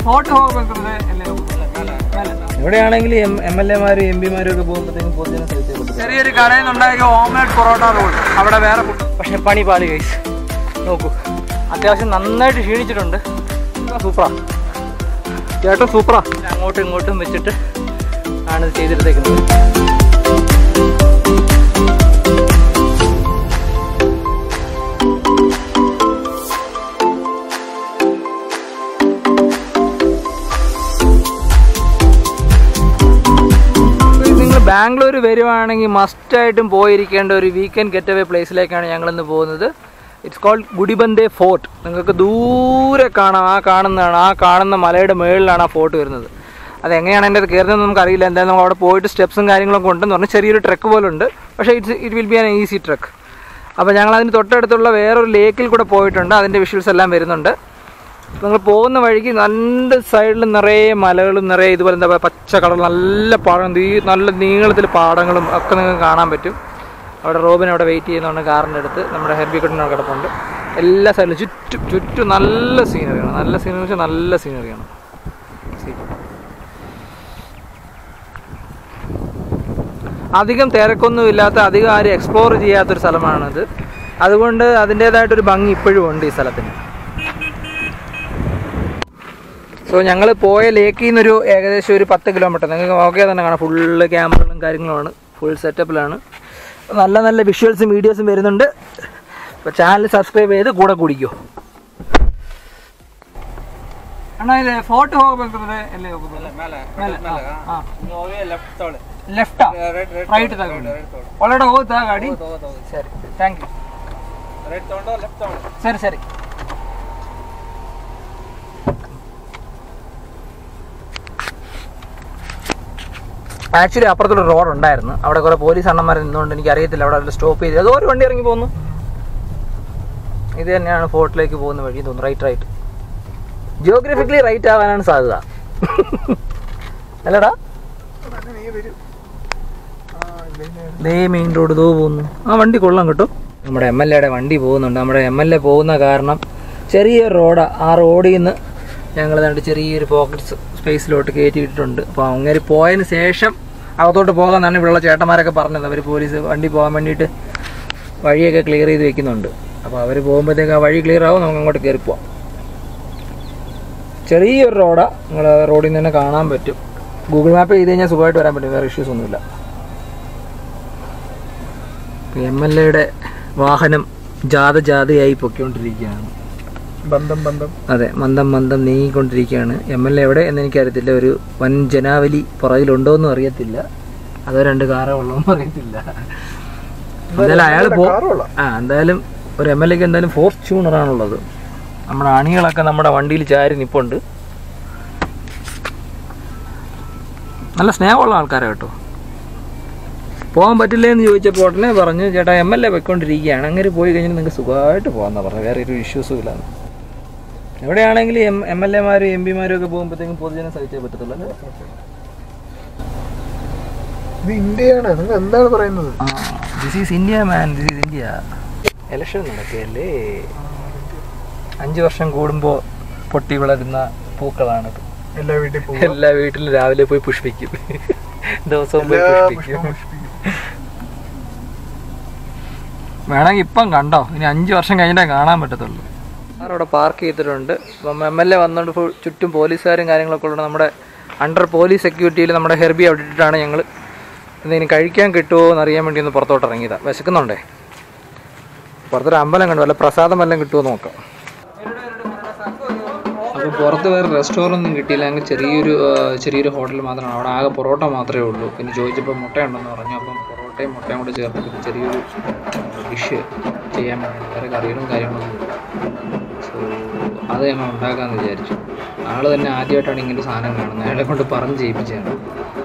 Photo ಹೋಗ್ಬೇಕಂದ್ರೆ ಎಲ್ಲಿ ಹೋಗುದು? ಮೇಲೆ. എവിടെയാണെങ്കിലും എം എം എൽ എമാരും എം പിമാരും ഒക്കെ പോകുമ്പോഴത്തേക്കും പൊതുജന സ്ഥലത്തെ ചെറിയൊരു കടയിൽ നിന്നുണ്ടാക്കിയ ഓംലെറ്റ് പൊറോട്ട റോൾ അവിടെ വേറെ ഫുഡ് പക്ഷെ പണി പാളി കൈസ് നോക്കൂ അത്യാവശ്യം നന്നായിട്ട് ക്ഷീണിച്ചിട്ടുണ്ട് സൂപ്പറാ ചേട്ടൻ സൂപ്പറാ അങ്ങോട്ടും ഇങ്ങോട്ടും വെച്ചിട്ട് ആണ് ഇത് ചെയ്തെടുത്തേക്കുന്നത് നിങ്ങൾ ബാംഗ്ലൂർ വരുവാണെങ്കിൽ മസ്റ്റായിട്ടും പോയിരിക്കേണ്ട ഒരു വീക്കെൻഡ് ഗെറ്റ് അവേ പ്ലേസിലേക്കാണ് ഞങ്ങളിന്ന് പോകുന്നത് ഇറ്റ്സ് കോൾഡ് ഗുഡിബന്ദേ ഫോർട്ട് നിങ്ങൾക്ക് ദൂരെ കാണാം ആ കാണുന്നതാണ് ആ കാണുന്ന മലയുടെ മുകളിലാണ് ആ ഫോർട്ട് വരുന്നത് അതെങ്ങനെയാണ് എൻ്റെ അത് കയറുന്നത് നമുക്കറിയില്ല എന്തായാലും നമുക്ക് അവിടെ പോയിട്ട് സ്റ്റെപ്സും കാര്യങ്ങളൊക്കെ ഉണ്ടെന്ന് പറഞ്ഞാൽ ചെറിയൊരു ട്രക്ക് പോലെ ഉണ്ട് പക്ഷേ it's it will be an easy truck അപ്പോൾ ഞങ്ങൾ അതിന് തൊട്ടടുത്തുള്ള വേറൊരു ലേക്കിൽ കൂടെ പോയിട്ടുണ്ട് അതിൻ്റെ വിഷ്വൽസ് എല്ലാം വരുന്നുണ്ട് നിങ്ങൾ പോകുന്ന വഴിക്ക് രണ്ട് സൈഡിൽ നിറയെ മലകളും നിറയെ ഇതുപോലെ എന്താ പറയുക പച്ച കളർ നല്ല പാടം ഈ നല്ല നീളത്തിൽ പാടങ്ങളും ഒക്കെ നിങ്ങൾക്ക് കാണാൻ പറ്റും അവിടെ റോബിൻ അവിടെ വെയിറ്റ് ചെയ്യുന്നുണ്ട് കാറിൻ്റെ അടുത്ത് നമ്മുടെ ഹെർബിക്കുട്ടനോട് കിടപ്പുണ്ട് എല്ലാ സൈഡിലും ചുറ്റും ചുറ്റും നല്ല സീനറിയാണ് നല്ല സീനറി വെച്ചാൽ നല്ല സീനറിയാണ് അധികം തിരക്കൊന്നും ഇല്ലാത്ത അധികം ആരും എക്സ്പ്ലോർ ചെയ്യാത്തൊരു സ്ഥലമാണിത് അതുകൊണ്ട് അതിൻ്റേതായിട്ടൊരു ഭംഗി ഇപ്പോഴും ഉണ്ട് ഈ സ്ഥലത്തിന് സോ ഞങ്ങൾ പോയ ലേക്കിൽ നിന്നൊരു ഏകദേശം ഒരു പത്ത് കിലോമീറ്റർ നിങ്ങൾക്ക് നോക്കിയാൽ തന്നെ കാണാം ഫുള്ള് ക്യാമറകളും കാര്യങ്ങളുമാണ് ഫുൾ സെറ്റപ്പിലാണ് നല്ല നല്ല വിഷ്വൽസും വീഡിയോസും വരുന്നുണ്ട് അപ്പോൾ ചാനൽ സബ്സ്ക്രൈബ് ചെയ്ത് കൂടെ കുടിക്കോ ಅಣ್ಣ ಇದೆ ಫೋಟೋ ಹೋಗ್ಬೇಕಂದ್ರೆ ಎಲ್ಲಿ ಹೋಗುದು ಮೇಲೆ ಲೆಫ್ಟ್ ರೈಟ್ ತಗೊಂಡು ಒಳಗಡೆ ಹೋಗುತ್ತಾ ಗಾಡಿ ಸರಿ ಥ್ಯಾಂಕ್ ಯು ಸರಿ ಸರಿ ആക്ച്വലി അപ്പുറത്തൊരു റോഡ് ഉണ്ടായിരുന്നു അവിടെ കുറേ പോലീസ് അണ്ണന്മാർ നിന്നുകൊണ്ട് എനിക്ക് അറിയത്തില്ല അവിടെ സ്റ്റോപ്പ് ചെയ്ത് അതോ ഒരു വണ്ടി ഇറങ്ങി പോകുന്നു ഇത് തന്നെയാണ് ഫോർട്ടിലേക്ക് പോകുന്ന വഴി എന്ന് തോന്നുന്നു റൈറ്റ് റൈറ്റ് ജിയോഗ്രഫിക്കലി റൈറ്റ് ആവാനാണ് സാധ്യത അല്ലടാ ദേ മെയിൻ റോഡ് ദോ പോകുന്നു ആ വണ്ടി കൊള്ളാം കേട്ടോ നമ്മുടെ എം എൽ എയുടെ വണ്ടി പോകുന്നുണ്ട് നമ്മുടെ എം എൽ എ പോകുന്ന കാരണം ചെറിയൊരു റോഡാണ് ആ റോഡിൽ നിന്ന് ഞങ്ങൾ കണ്ട് ചെറിയൊരു പോക്കറ്റ് സ്പേസിലോട്ട് കയറ്റിയിട്ടുണ്ട് അപ്പോൾ അങ്ങനെ പോയതിന് ശേഷം അകത്തോട്ട് പോകാമെന്നാണ് ഇവിടെയുള്ള ചേട്ടന്മാരൊക്കെ പറഞ്ഞത് അവർ പോലീസ് വണ്ടി പോകാൻ വേണ്ടിയിട്ട് വഴിയൊക്കെ ക്ലിയർ ചെയ്ത് വെക്കുന്നുണ്ട് അപ്പോൾ അവർ പോകുമ്പോഴത്തേക്ക് ആ വഴി ക്ലിയർ ആവും നമുക്ക് അങ്ങോട്ട് കയറി പോവാം ചെറിയൊരു റോഡാണ് നിങ്ങൾ റോഡിൽ നിന്ന് തന്നെ കാണാൻ പറ്റും ഗൂഗിൾ മാപ്പ് ചെയ്ത് കഴിഞ്ഞാൽ സുഖമായിട്ട് വരാൻ പറ്റും വേറെ ഇഷ്യൂസ് ഒന്നുമില്ല എം എൽ എയുടെ വാഹനം ജാഥ ജാഥയായി പൊയ്ക്കൊണ്ടിരിക്കുകയാണ് ബന്ധം ബന്ധം അതെ മന്ദം മന്ദം നീങ്ങിക്കൊണ്ടിരിക്കുകയാണ് എം എൽ എ എവിടെ എന്ന് എനിക്കറിയത്തില്ല ഒരു വൻ ജനാവലി പുറകിലുണ്ടോ എന്നും അറിയത്തില്ല അതോ രണ്ട് കാറേ ഉള്ളോ എന്നും അറിയത്തില്ല എന്തായാലും അയാൾ പോ ആ എന്തായാലും ഒരു എം എൽ എക്ക് എന്തായാലും ഫോർച്യൂണറാണുള്ളത് നമ്മുടെ അണികളൊക്കെ നമ്മുടെ വണ്ടിയിൽ ചാരി നിപ്പുണ്ട് നല്ല സ്നേഹമുള്ള ആൾക്കാരാണ് കേട്ടോ പോകാൻ പറ്റില്ല എന്ന് ചോദിച്ചപ്പോൾ ഉടനെ പറഞ്ഞു ചേട്ടാ എം എൽ എ പോയിക്കൊണ്ടിരിക്കുകയാണ് അങ്ങനെ പോയി കഴിഞ്ഞാൽ നിങ്ങൾക്ക് സുഖമായിട്ട് പോകാമെന്നാണ് പറഞ്ഞത് വേറെ ഒരു ഇഷ്യൂസും ഇല്ലാന്ന് എവിടെയാണെങ്കിലും എം എം എൽ എമാരും എം പിമാരും ഒക്കെ പോകുമ്പോഴത്തേക്കും പൊതുജനം സഹിച്ചേ പറ്റത്തുള്ളൂ അല്ലേ ഇത് ഇന്ത്യയാണ് നിങ്ങൾ എന്താണ് പറയുന്നത് this is India man this is India election നടക്കുകയല്ലേ അഞ്ച് വർഷം കൂടുമ്പോൾ പൊട്ടി വിളരുന്ന പൂക്കളാണിത് എല്ലാ വീട്ടിൽ എല്ലാ വീട്ടിലും രാവിലെ പോയി പുഷ്പിക്കും ദിവസവും പോയി പുഷ്പിക്കും വേണമെങ്കിൽ ഇപ്പം കണ്ടോ ഇനി അഞ്ച് വർഷം കഴിഞ്ഞിട്ടേ കാണാൻ പറ്റത്തുള്ളൂ കാർ അവിടെ പാർക്ക് ചെയ്തിട്ടുണ്ട് അപ്പം എം എൽ എ വന്നുകൊണ്ട് ഫുൾ ചുറ്റും പോലീസുകാരും കാര്യങ്ങളൊക്കെ ഉള്ളത് നമ്മുടെ അണ്ടർ പോലീസ് സെക്യൂരിറ്റിയിൽ നമ്മുടെ ഹെർബി അവിടെ ഇട്ടിട്ടാണ് ഞങ്ങൾ എന്തെങ്കിലും കഴിക്കാൻ കിട്ടുമോ എന്ന് അറിയാൻ വേണ്ടി ഒന്ന് പുറത്തോട്ട് ഇറങ്ങിയതാണ് വിശക്കുന്നുണ്ടേ പുറത്തൊരു അമ്പലം കണ്ടു വല്ല പ്രസാദം വല്ലതും കിട്ടുമോ നോക്കാം അപ്പോൾ പുറത്ത് വേറെ റെസ്റ്റോറൻ്റ് ഒന്നും കിട്ടിയില്ല ഞങ്ങൾക്ക് ചെറിയൊരു ആ, ചെറിയൊരു ഹോട്ടൽ മാത്രമാണ് അവിടെ ആകെ പൊറോട്ട മാത്രമേ ഉള്ളൂ പിന്നെ ചോദിച്ചപ്പോൾ മുട്ടയുണ്ടെന്ന് പറഞ്ഞു അപ്പം പൊറോട്ടയും മുട്ടയും കൂടെ ചേർത്ത് പിന്നെ ചെറിയൊരു ഡിഷ് ചെയ്യാൻ വേണ്ടി വേറെ കറികളും കാര്യങ്ങളൊന്നും ഇല്ല സോ അത് ഞങ്ങൾ ഉണ്ടാക്കാമെന്ന് വിചാരിച്ചു ആൾ തന്നെ ആദ്യമായിട്ടാണ് ഇങ്ങനെ ഒരു സാധനം കാണുന്നത് അയാളെ കൊണ്ട് പറഞ്ഞ് ചെയ്യിപ്പിച്ചതാണ്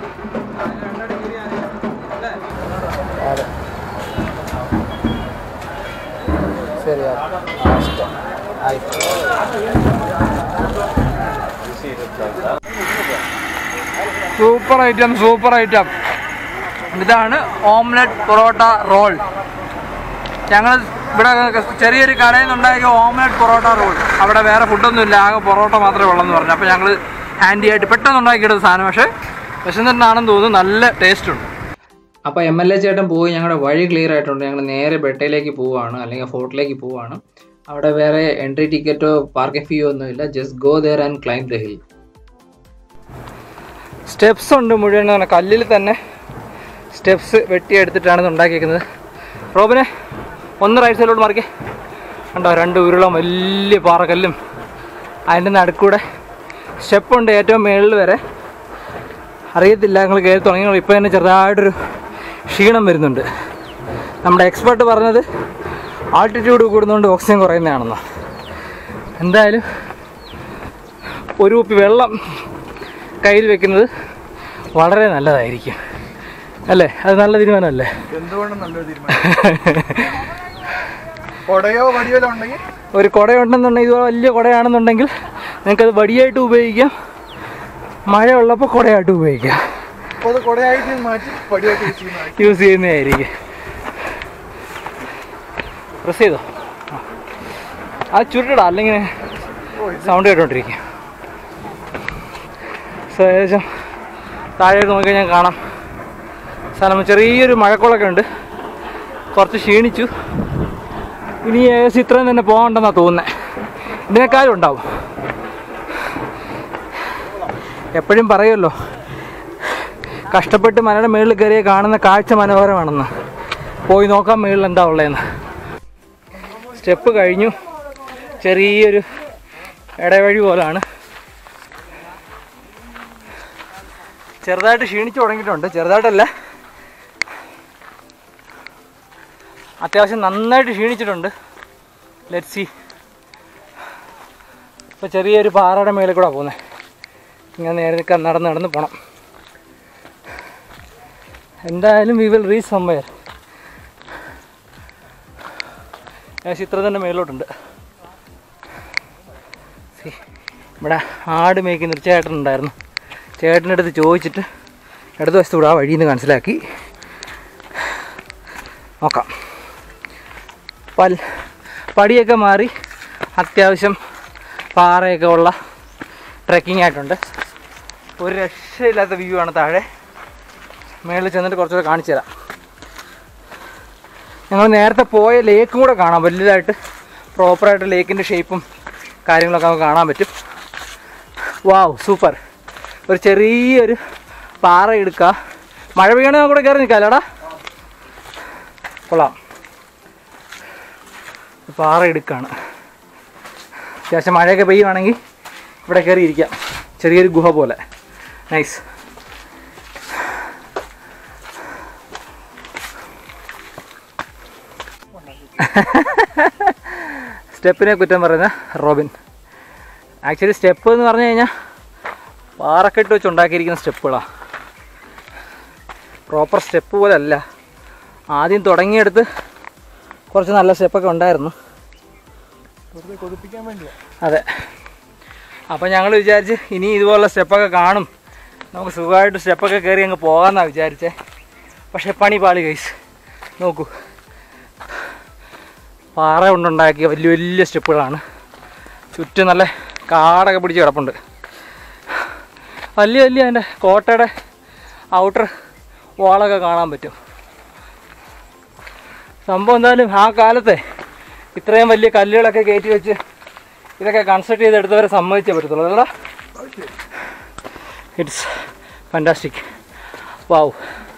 ശരി ആയിക്കോട്ടെ സൂപ്പർ ഐറ്റം സൂപ്പർ ഐറ്റം ഇതാണ് ഓംലെറ്റ് പൊറോട്ട റോൾ ഞങ്ങൾ ഇവിടെ ചെറിയൊരു കടയിൽ നിന്നുണ്ടാക്കിയ ഓംലെറ്റ് പൊറോട്ട റോൾ അവിടെ വേറെ ഫുഡൊന്നും ഇല്ല ആകെ പൊറോട്ട മാത്രമേ ഉള്ളെന്ന് പറഞ്ഞു അപ്പോൾ ഞങ്ങൾ ഹാൻഡി ആയിട്ട് പെട്ടെന്ന് ഉണ്ടാക്കിയെടുത്ത സാധനം പക്ഷേ വിശന്നിട്ടാണെന്ന് തോന്നുന്നു നല്ല ടേസ്റ്റ് ഉണ്ട് അപ്പോൾ എം എൽ എ ചേട്ടൻ പോയി ഞങ്ങളുടെ വഴി ക്ലിയർ ആയിട്ടുണ്ട് ഞങ്ങൾ നേരെ ബെട്ടയിലേക്ക് പോവുകയാണ് അല്ലെങ്കിൽ ഫോർട്ടിലേക്ക് പോവുകയാണ് അവിടെ വേറെ എൻട്രി ടിക്കറ്റോ പാർക്കിംഗ് ഫീയോ ഒന്നുമില്ല just go there and climb the hill steps ഉണ്ട് മുഴുവൻ എന്ന് പറഞ്ഞാൽ കല്ലിൽ തന്നെ സ്റ്റെപ്സ് വെട്ടിയെടുത്തിട്ടാണ് ഇത് ഉണ്ടാക്കിയിരിക്കുന്നത് റോബിനെ ഒന്ന് റൈറ്റ് സൈഡിലോട്ട് മാറിക്കേ കണ്ടോ രണ്ട് ഉരുളം വലിയ പാറക്കല്ലും അതിൻ്റെ നടുക്കൂടെ സ്റ്റെപ്പുണ്ട് ഏറ്റവും മുകളിൽ വരെ അറിയത്തില്ല നിങ്ങൾ കയറി തുടങ്ങി ഇപ്പോൾ തന്നെ ചെറുതായിട്ടൊരു ക്ഷീണം വരുന്നുണ്ട് നമ്മുടെ എക്സ്പെർട്ട് പറഞ്ഞത് ആൾട്ടിറ്റ്യൂഡ് കൂടുന്നതുകൊണ്ട് ഓക്സിജൻ കുറയുന്നതാണെന്ന് എന്തായാലും ഒരു കുപ്പി വെള്ളം കയ്യിൽ വെക്കുന്നത് വളരെ നല്ലതായിരിക്കും അല്ലേ അത് നല്ല തീരുമാനമല്ലേ എന്തുകൊണ്ടും നല്ലൊരു തീരുമാനം കൊടയോ വടിയോ ഉണ്ടെങ്കിൽ ഒരു കുടയുണ്ടെന്നുണ്ടെങ്കിൽ ഇത് വലിയ കുടയാണെന്നുണ്ടെങ്കിൽ നിങ്ങൾക്കത് വടിയായിട്ട് ഉപയോഗിക്കാം മഴ ഉള്ളപ്പോൾ കുടയായിട്ട് ഉപയോഗിക്കാം അപ്പോൾ അത് കൊടയായിട്ട് മാറ്റി വടിയായിട്ട് യൂസ് ചെയ്യുന്നതായിരിക്കും യൂസ് ചെയ്യുന്നതായിരിക്കും പ്രസ് ചെയ്തോ ആ. അത് ചുരുട്ടടാ അല്ലെങ്കിൽ സൗണ്ട് കേട്ടോണ്ടിരിക്കും സോ ഏകദേശം താഴേക്ക് നോക്കിക്കഴിഞ്ഞാൽ കാണാം സ്ഥലം ചെറിയൊരു മഴക്കോളൊക്കെ ഉണ്ട് കുറച്ച് ക്ഷീണിച്ചു ഇനി ഏകദേശം ഇത്രയും തന്നെ പോകണ്ടെന്നാണ് തോന്നുന്നത് ഇതിനേക്കാളും ഉണ്ടാവും എപ്പോഴും പറയുമല്ലോ കഷ്ടപ്പെട്ട് മലയുടെ മുകളിൽ കയറിയ കാണുന്ന കാഴ്ച മനോഹരമാണെന്ന് പോയി നോക്കാം മുകളിൽ എന്താ ഉള്ളതെന്ന് സ്റ്റെപ്പ് കഴിഞ്ഞു ചെറിയൊരു ഇടവഴി പോലാണ് ചെറുതായിട്ട് ക്ഷീണിച്ചു തുടങ്ങിയിട്ടുണ്ട് ചെറുതായിട്ടല്ല അത്യാവശ്യം നന്നായിട്ട് ക്ഷീണിച്ചിട്ടുണ്ട് ലെറ്റ് സി ഇപ്പോൾ ചെറിയൊരു പാറയുടെ മേളിൽ കൂടെ പോകുന്നത് ഇങ്ങനെ നേരെ നിൽക്കാൻ നടന്ന് നടന്ന് പോകണം എന്തായാലും വി വിൽ റീച്ച് സംവയർ ഏകദേശം ഇത്ര തന്നെ മേലോട്ടുണ്ട് See, ഇവിടെ ആട് മേയ്ക്കുന്ന ഒരു ചേട്ടനുണ്ടായിരുന്നു ചേട്ടൻ്റെ അടുത്ത് ചോദിച്ചിട്ട് ഇടത് വശത്തൂടെ ആ വഴിയിൽ നിന്ന് മനസ്സിലാക്കി നോക്കാം പൽ പടിയൊക്കെ മാറി അത്യാവശ്യം പാറയൊക്കെ ഉള്ള ട്രെക്കിംഗ് ആയിട്ടുണ്ട് ഒരു രക്ഷയില്ലാത്ത വ്യൂ ആണ് താഴെ മേളിൽ ചെന്നിട്ട് കുറച്ചുകൂടെ കാണിച്ചു തരാം ഞങ്ങൾ നേരത്തെ പോയ ലേക്കും കൂടെ കാണാം വലുതായിട്ട് പ്രോപ്പറായിട്ട് ലേക്കിൻ്റെ ഷേപ്പും കാര്യങ്ങളൊക്കെ നമുക്ക് കാണാൻ പറ്റും വാവ് സൂപ്പർ ഒരു ചെറിയൊരു പാറ എടുക്കുക മഴ പെയ്യണമെങ്കിൽ നമുക്ക് കൂടെ കയറി നിൽക്കാമല്ലോടാ കൊള്ളാം പാറ എടുക്കുകയാണ് അത്യാവശ്യം മഴയൊക്കെ പെയ്യുവാണെങ്കിൽ ഇവിടെ കയറി ഇരിക്കാം ചെറിയൊരു ഗുഹ പോലെ നൈസ് സ്റ്റെപ്പിനെ കുറ്റം പറയുന്ന റോബിൻ ആക്ച്വലി സ്റ്റെപ്പ് എന്ന് പറഞ്ഞു കഴിഞ്ഞാൽ പാറക്കെട്ട് വെച്ച് ഉണ്ടാക്കിയിരിക്കുന്ന സ്റ്റെപ്പുകളാണ് പ്രോപ്പർ സ്റ്റെപ്പ് പോലെ അല്ല ആദ്യം തുടങ്ങിയെടുത്ത് കുറച്ച് നല്ല സ്റ്റെപ്പൊക്കെ ഉണ്ടായിരുന്നു വെറുതെ കൊതിപ്പിക്കാൻ വേണ്ടിയാ അതെ അപ്പോൾ ഞങ്ങൾ വിചാരിച്ച് ഇനി ഇതുപോലുള്ള സ്റ്റെപ്പൊക്കെ കാണും നമുക്ക് സുഖമായിട്ട് സ്റ്റെപ്പൊക്കെ കയറി അങ്ങ് പോകാമെന്നാണ് വിചാരിച്ചേ പക്ഷേ പണി പാളി കൈസ് നോക്കൂ പാറ കൊണ്ടുണ്ടാക്കിയ വലിയ വലിയ സ്റ്റെപ്പുകളാണ് ചുറ്റും നല്ല കാടൊക്കെ പിടിച്ച് കിടപ്പുണ്ട് വലിയ വലിയ അതിൻ്റെ കോട്ടയുടെ ഔട്ടർ വാളൊക്കെ കാണാൻ പറ്റും സംഭവം എന്തായാലും ആ കാലത്തെ ഇത്രയും വലിയ കല്ലുകളൊക്കെ കയറ്റി വെച്ച് ഇതൊക്കെ കൺസ്ട്രക്ട് ചെയ്തെടുത്തവരെ സമ്മതിച്ചേ പറ്റത്തുള്ളൂ അല്ലടാ ഇറ്റ്സ് ഫാൻറ്റാസ്റ്റിക് വാവ്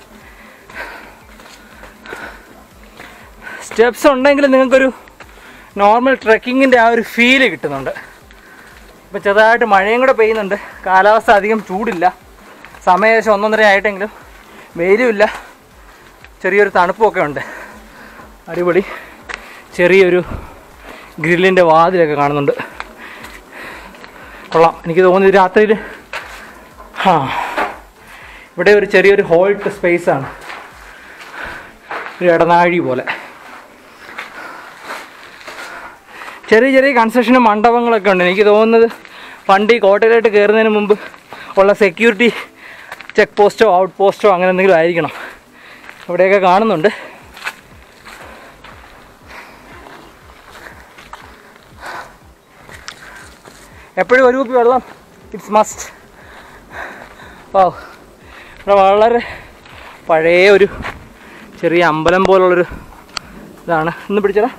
സ്റ്റെപ്സ് ഉണ്ടെങ്കിൽ നിങ്ങൾക്കൊരു നോർമൽ ട്രെക്കിങ്ങിൻ്റെ ആ ഒരു ഫീല് കിട്ടുന്നുണ്ട് ഇപ്പം ചെറുതായിട്ട് മഴയും കൂടെ പെയ്യുന്നുണ്ട് കാലാവസ്ഥ അധികം ചൂടില്ല സമയം ഏകദേശം ഒന്നൊന്നര ആയിട്ടെങ്കിലും വെയിലുമില്ല ചെറിയൊരു തണുപ്പുമൊക്കെ ഉണ്ട് അടിപൊളി ചെറിയൊരു ഗ്രില്ലിൻ്റെ വാതിലൊക്കെ കാണുന്നുണ്ട് കൊള്ളാം എനിക്ക് തോന്നുന്നു ഇത് രാത്രിയിൽ ആ ഇവിടെ ഒരു ചെറിയൊരു ഹോൾട്ട് സ്പേസാണ് ഒരു ഇടനാഴി പോലെ ചെറിയ ചെറിയ കൺസ്ട്രക്ഷനും മണ്ഡപങ്ങളൊക്കെ ഉണ്ട് എനിക്ക് തോന്നുന്നത് പണ്ട് ഈ കോട്ടയിലോട്ട് കയറുന്നതിന് മുമ്പ് ഉള്ള സെക്യൂരിറ്റി ചെക്ക് പോസ്റ്റോ ഔട്ട് പോസ്റ്റോ അങ്ങനെ എന്തെങ്കിലും ആയിരിക്കണം ഇവിടെയൊക്കെ കാണുന്നുണ്ട് എപ്പോഴും ഒരു കുപ്പി വെള്ളം ഇറ്റ്സ് മസ്റ്റ് ഓ ഇവിടെ വളരെ പഴയ ഒരു ചെറിയ അമ്പലം പോലുള്ളൊരു ഇതാണ് ഇന്ന് പിടിച്ചടാ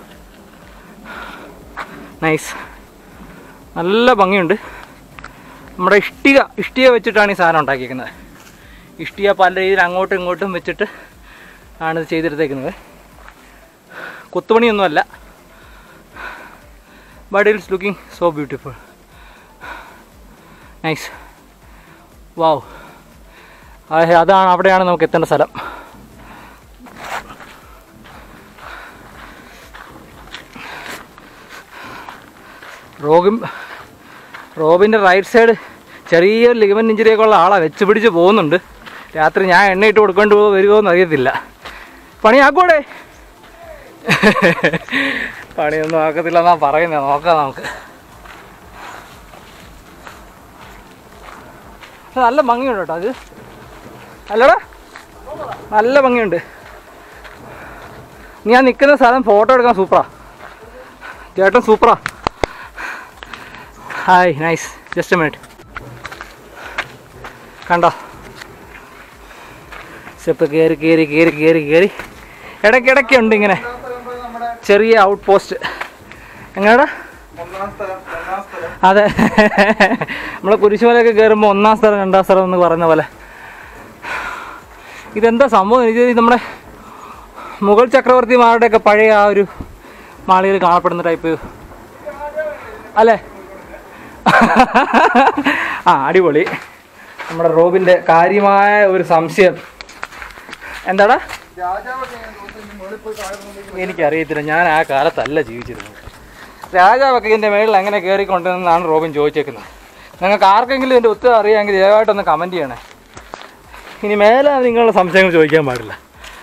നൈസ് നല്ല ഭംഗിയുണ്ട് നമ്മുടെ ഇഷ്ടിക ഇഷ്ടിക വെച്ചിട്ടാണ് ഈ സാധനം ഉണ്ടാക്കിയിരിക്കുന്നത് ഇഷ്ടിക പല രീതിയിൽ അങ്ങോട്ടും ഇങ്ങോട്ടും വെച്ചിട്ട് ആണ് ഇത് ചെയ്തെടുത്തേക്കുന്നത് കൊത്തുപണിയൊന്നുമല്ല but it's looking so beautiful nice wow അതാണ് അവിടെയാണ് നമുക്ക് എത്തേണ്ട സ്ഥലം റോബിൻ റോബിൻ്റെ റൈറ്റ് സൈഡ് ചെറിയൊരു ലിഗമെൻ്റ് ഇഞ്ചുറിയൊക്കെ ഉള്ള ആളാണ് വെച്ച് പിടിച്ച് പോകുന്നുണ്ട് രാത്രി ഞാൻ എണ്ണയിട്ട് കൊടുക്കേണ്ടി പോകുമോ വരുമോ എന്ന് അറിയത്തില്ല പണിയാക്കൂടെ പണിയൊന്നും ആക്കത്തില്ല എന്നാ പറയുന്നത് നോക്കാം നമുക്ക് പക്ഷെ നല്ല ഭംഗിയുണ്ട് കേട്ടോ അത് അല്ലടാ നല്ല ഭംഗിയുണ്ട് ഞാൻ നിൽക്കുന്ന സ്ഥലം ഫോട്ടോ എടുക്കാൻ സൂപ്പറാ ചേട്ടൻ സൂപ്പറാ ഹായ് നൈസ് ജസ്റ്റ് മിനിറ്റ് കണ്ടോ സ്റ്റെപ്പ് കയറി കയറി കയറി കയറി കയറി ഇടയ്ക്കിടയ്ക്ക് ഉണ്ട് ഇങ്ങനെ ചെറിയ ഔട്ട് പോസ്റ്റ് എങ്ങനെയാടാ അതെ നമ്മൾ കുരിശുമലയൊക്കെ കയറുമ്പോൾ ഒന്നാം സ്ഥലം രണ്ടാം സ്ഥലം എന്ന് പറഞ്ഞ പോലെ ഇതെന്താ സംഭവം ഇത് നമ്മുടെ മുഗൾ ചക്രവർത്തിമാരുടെയൊക്കെ പഴയ ആ ഒരു മാളികയിൽ കാണപ്പെടുന്ന ടൈപ്പ് അല്ലേ ആ അടിപൊളി നമ്മുടെ റോബിൻ്റെ കാര്യമായ ഒരു സംശയം എന്താടാ എനിക്കറിയത്തില്ല ഞാൻ ആ കാലത്തല്ല ജീവിച്ചിരുന്നത് രാജാവൊക്കെ ഇതിൻ്റെ മേളിൽ എങ്ങനെ കയറിക്കൊണ്ടെന്നാണ് റോബിൻ ചോദിച്ചേക്കുന്നത് നിങ്ങൾക്ക് ആർക്കെങ്കിലും ഇതിൻ്റെ ഉത്തരം അറിയാമെങ്കിൽ ദയവായിട്ടൊന്ന് കമൻറ്റ് ചെയ്യണേ ഇനി മേലെ നിങ്ങളുടെ സംശയങ്ങൾ ചോദിക്കാൻ പാടില്ല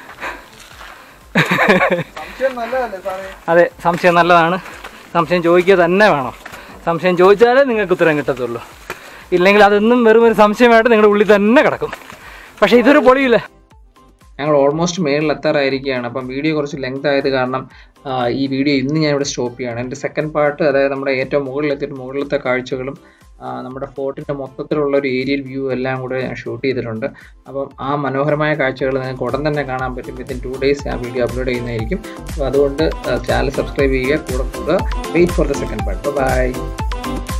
അതെ സംശയം നല്ലതാണ് സംശയം ചോദിക്കുക തന്നെ വേണം സംശയം ചോദിച്ചാലേ നിങ്ങൾക്ക് ഉത്തരം കിട്ടത്തുള്ളൂ ഇല്ലെങ്കിൽ അതൊന്നും വെറും ഒരു സംശയമായിട്ട് നിങ്ങളുടെ ഉള്ളിൽ തന്നെ കിടക്കും പക്ഷേ ഇതൊരു പൊളിയില്ല ഞങ്ങൾ ഓൾമോസ്റ്റ് മേളിൽ എത്താറായിരിക്കുകയാണ് അപ്പം വീഡിയോ കുറച്ച് ലെങ്ത് ആയത് കാരണം ആ, ഈ വീഡിയോ ഇന്ന് ഞാൻ ഇവിടെ സ്റ്റോപ്പ് ചെയ്യുകയാണ് എൻ്റെ സെക്കൻഡ് പാർട്ട് അതായത് നമ്മുടെ ഏറ്റവും മുകളിലെത്തിയിട്ട് മുകളിലത്തെ കാഴ്ചകളും ആ, നമ്മുടെ ഫോർട്ടിൻ്റെ മൊത്തത്തിലുള്ള ഒരു ഏരിയൽ വ്യൂ എല്ലാം കൂടെ ഞാൻ ഷൂട്ട് ചെയ്തിട്ടുണ്ട് അപ്പം ആ മനോഹരമായ കാഴ്ചകൾ നിങ്ങൾക്ക് ഉടൻ തന്നെ കാണാൻ പറ്റും വിത്തിൻ ടു ഡേയ്സ് ആ വീഡിയോ അപ്ലോഡ് ചെയ്യുന്നതായിരിക്കും അപ്പോൾ അതുകൊണ്ട് ചാനൽ സബ്സ്ക്രൈബ് ചെയ്യുക കൂടെ കൂടുക wait for the second part by